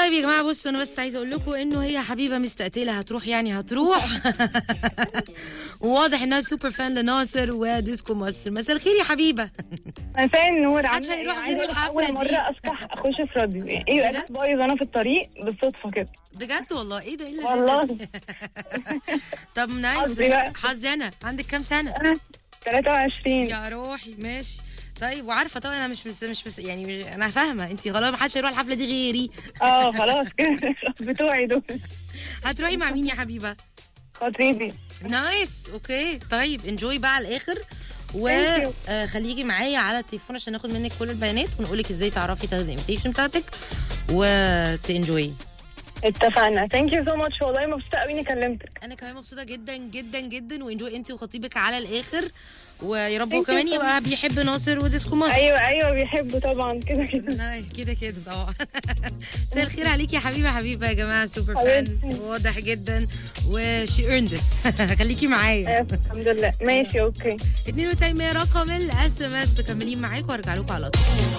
طيب يا جماعه بصوا انا بس عايزه اقول لكم انه هي حبيبه مستقتله هتروح يعني هتروح وواضح انها سوبر فان لناصر وديسكو مصر مساء الخير يا حبيبه مساء النور محدش عاملة هيروح إيه؟ غير عايزة الحفلة اول دي. مره افتح اخش في راديو يعني ايه بجد؟ بقى بايظ انا في الطريق بالصدفه كده بجد والله ايه ده ايه اللذيذة والله. دي؟ طب نايس حظي بقى. حظي انا عندك كام سنه 23 يا روحي ماشي طيب وعارفه طبعا انا مش بس مش بس يعني مش انا فاهمه انت خلاص ما حدش هيروح الحفله دي غيري اه خلاص كده بتوعي دول هتروحي مع مين يا حبيبه خطيبي نايس اوكي طيب انجوي بقى على الاخر Thank you. وخليكي معايا على التليفون عشان ناخد منك كل البيانات ونقول لك ازاي تعرفي تاخدي الانفيتيشن بتاعتك وتنجوي اتفقنا ثانك يو سو ماتش والله مبسوطه قوي اني كلمتك انا كمان مبسوطه جدا جدا جدا وانجوي انت وخطيبك على الاخر ويا رب Thank هو you كمان so يبقى بيحب ناصر وديسكو مصر ايوه ايوه بيحبوا طبعا كده كده ناي، كده كده طبعا مساء الخير عليكي يا حبيبه حبيبه يا جماعه سوبر فان حبيبتي. واضح جدا وشي ايرند ات خليكي معايا آه، الحمد لله ماشي اوكي 92 رقم الاس ام اس مكملين معاكم وارجع لكم على طول